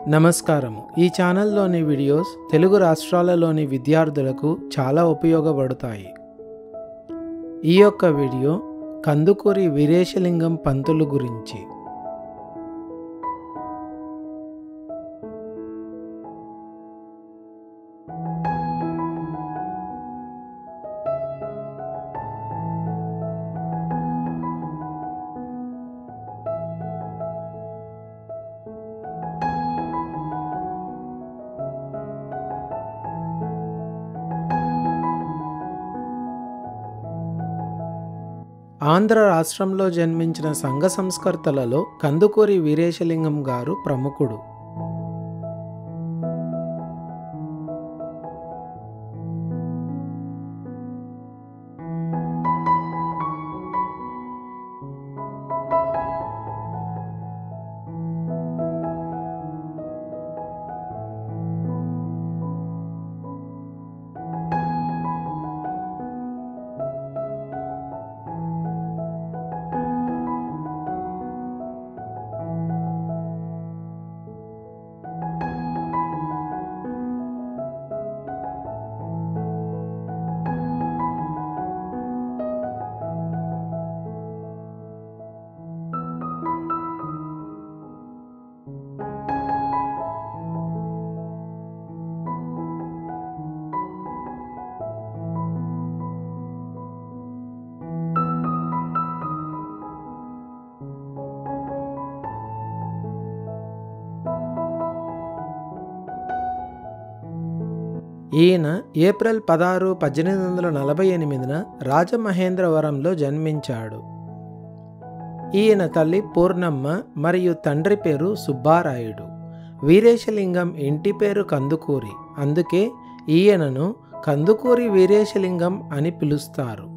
నమస్కారము ఈ ఛానల్లోని వీడియోస్ తెలుగు రాష్ట్రాలలోని విద్యార్థులకు చాలా ఉపయోగపడతాయి ఈ యొక్క వీడియో కందుకూరి వీరేశలింగం పంతులు గురించి ఆంధ్ర రాష్ట్రంలో జన్మించిన సంఘ సంస్కర్తలలో కందుకూరి వీరేశలింగం గారు ప్రముఖుడు ఈయన ఏప్రిల్ పదహారు పద్దెనిమిది వందల నలభై ఎనిమిదిన రాజమహేంద్రవరంలో జన్మించాడు ఈయన తల్లి పూర్ణమ్మ మరియు తండ్రి పేరు సుబ్బారాయుడు వీరేశలింగం ఇంటి పేరు కందుకూరి అందుకే ఈయనను కందుకూరి వీరేశలింగం అని పిలుస్తారు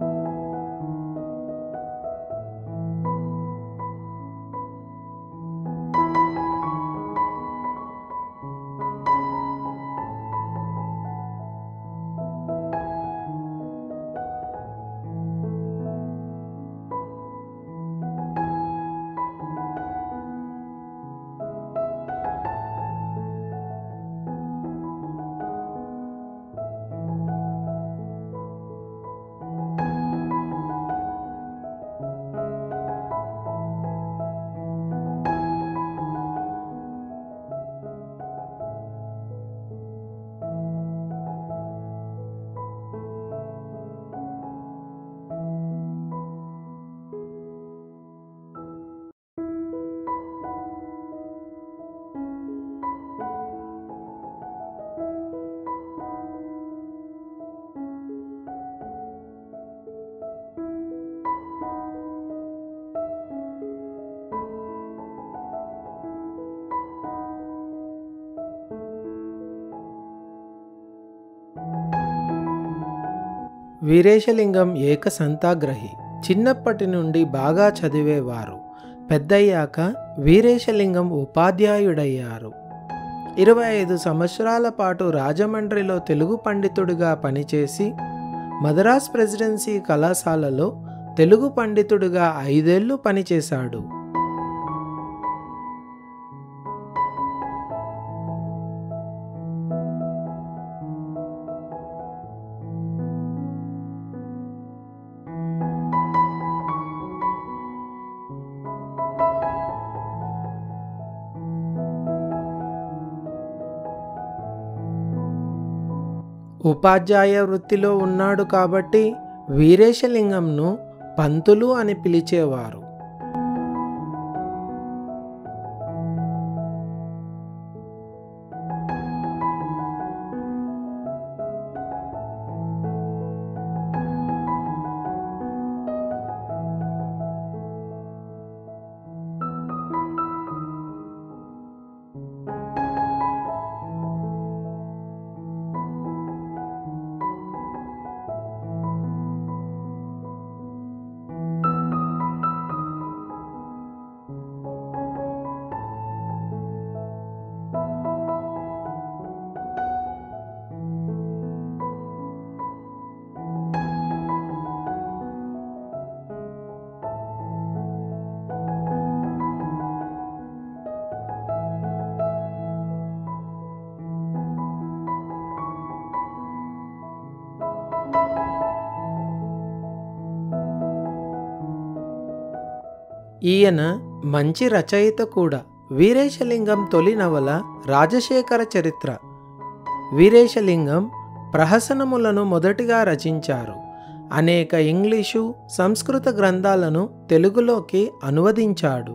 వీరేశలింగం ఏక సంతాగ్రహి చిన్నప్పటి నుండి బాగా చదివేవారు పెద్దయ్యాక వీరేశలింగం ఉపాధ్యాయుడయ్యారు ఇరవై ఐదు సంవత్సరాల పాటు రాజమండ్రిలో తెలుగు పండితుడిగా పనిచేసి మద్రాస్ ప్రెసిడెన్సీ కళాశాలలో తెలుగు పండితుడిగా ఐదేళ్లు పనిచేశాడు ఉపాధ్యాయ వృత్తిలో ఉన్నాడు కాబట్టి వీరేశలింగంను పంతులు అని పిలిచేవారు ఈయన మంచి రచయిత కూడా వీరేశలింగం తొలి నవల రాజశేఖర చరిత్ర వీరేశలింగం ప్రహసనములను మొదటిగా రచించారు అనేక ఇంగ్లీషు సంస్కృత గ్రంథాలను తెలుగులోకి అనువదించాడు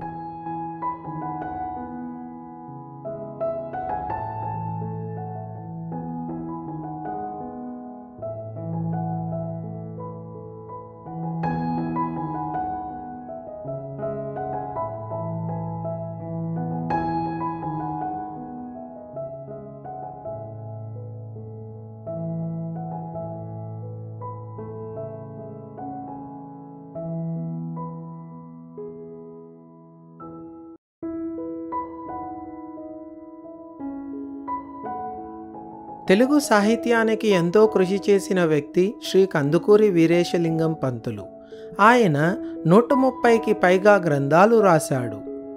తెలుగు సాహిత్యానికి ఎంతో కృషి చేసిన వ్యక్తి శ్రీ కందుకూరి వీరేశలింగం పంతులు ఆయన నూట ముప్పైకి పైగా గ్రంథాలు రాశాడు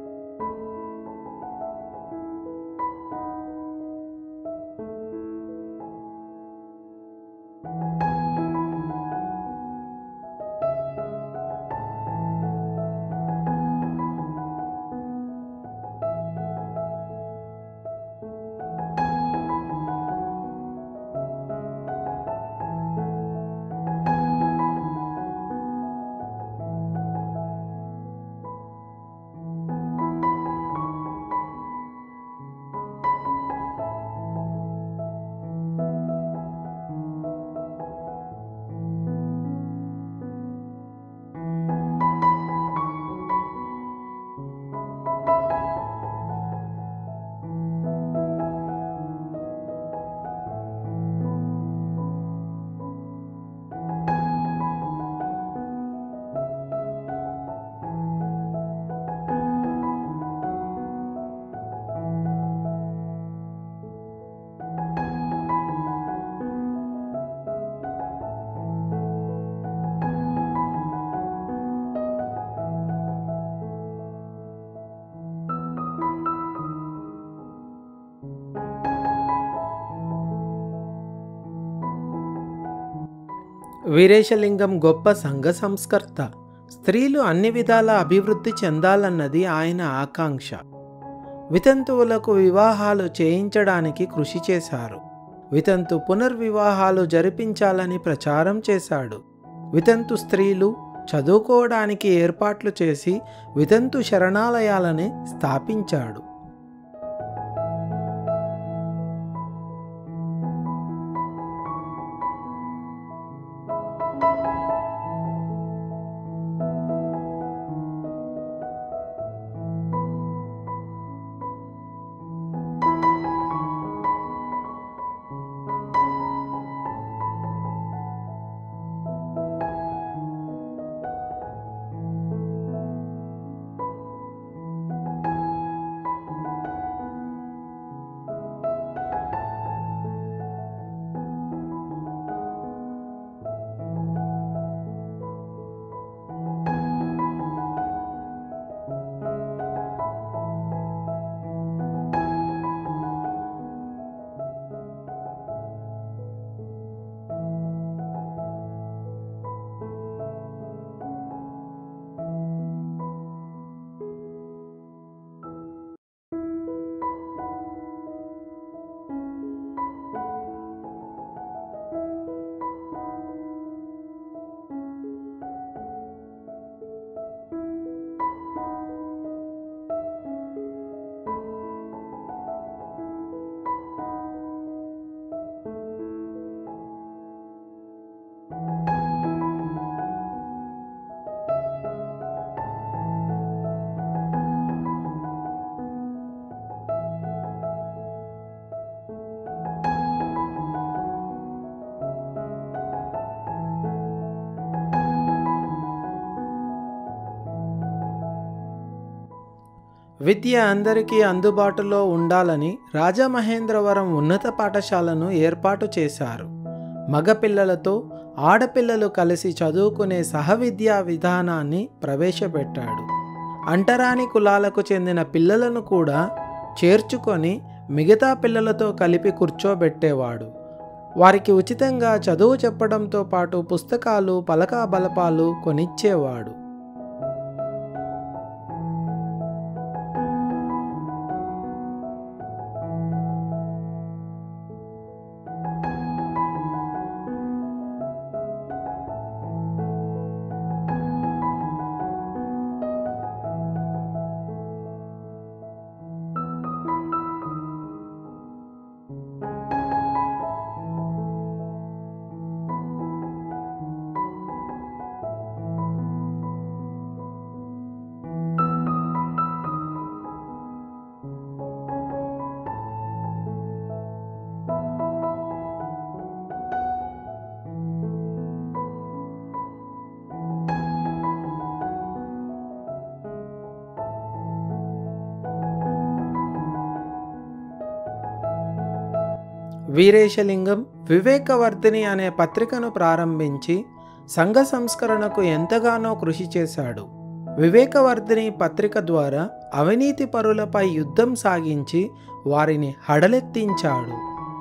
వీరేశలింగం గొప్ప సంఘ సంస్కర్త స్త్రీలు అన్ని విధాల అభివృద్ధి చెందాలన్నది ఆయన ఆకాంక్ష వితంతువులకు వివాహాలు చేయించడానికి కృషి చేశారు వితంతు పునర్వివాహాలు జరిపించాలని ప్రచారం చేశాడు వితంతు స్త్రీలు చదువుకోవడానికి ఏర్పాట్లు చేసి వితంతు శరణాలయాలని స్థాపించాడు విద్య అందరికీ అందుబాటులో ఉండాలని రాజమహేంద్రవరం ఉన్నత పాఠశాలను ఏర్పాటు చేశారు మగపిల్లలతో ఆడపిల్లలు కలిసి చదువుకునే సహవిద్యా విధానాన్ని ప్రవేశపెట్టాడు అంటరాని కులాలకు చెందిన పిల్లలను కూడా చేర్చుకొని మిగతా పిల్లలతో కలిపి కూర్చోబెట్టేవాడు వారికి ఉచితంగా చదువు చెప్పడంతో పాటు పుస్తకాలు పలకా బలపాలు కొనిచ్చేవాడు వీరేశలింగం వివేకవర్ధిని అనే పత్రికను ప్రారంభించి సంఘ సంస్కరణకు ఎంతగానో కృషి చేశాడు వివేకవర్ధిని పత్రిక ద్వారా అవినీతి పరులపై యుద్ధం సాగించి వారిని హడలెత్తించాడు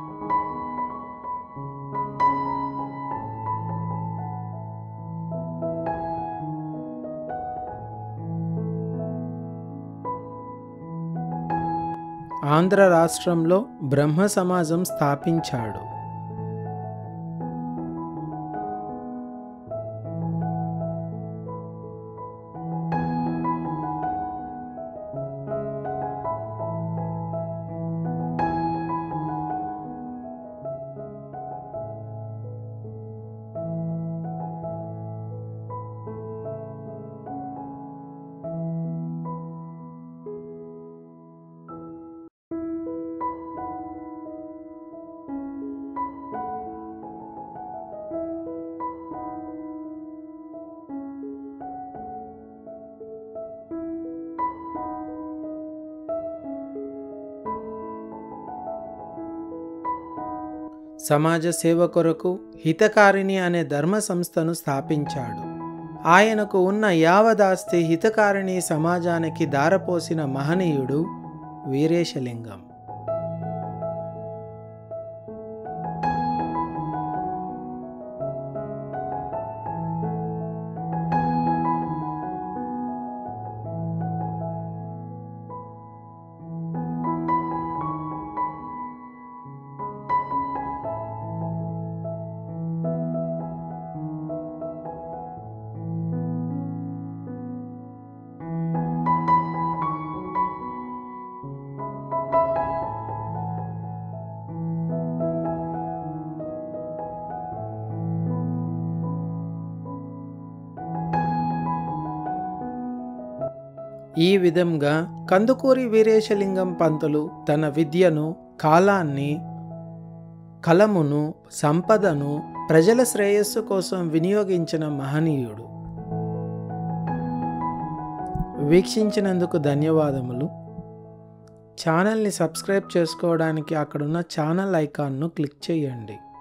ఆంధ్ర రాష్ట్రంలో బ్రహ్మ సమాజం స్థాపించాడు సమాజ సేవ కొరకు హితకారిణి అనే ధర్మ సంస్థను స్థాపించాడు ఆయనకు ఉన్న యావదాస్తి హితకారిణి సమాజానికి దారపోసిన మహనీయుడు వీరేశలింగం ఈ విధంగా కందుకూరి వీరేశలింగం పంతులు తన విద్యను కాలాన్ని కలమును సంపదను ప్రజల శ్రేయస్సు కోసం వినియోగించిన మహనీయుడు వీక్షించినందుకు ధన్యవాదములు ఛానల్ని సబ్స్క్రైబ్ చేసుకోవడానికి అక్కడున్న ఛానల్ ఐకాన్ను క్లిక్ చేయండి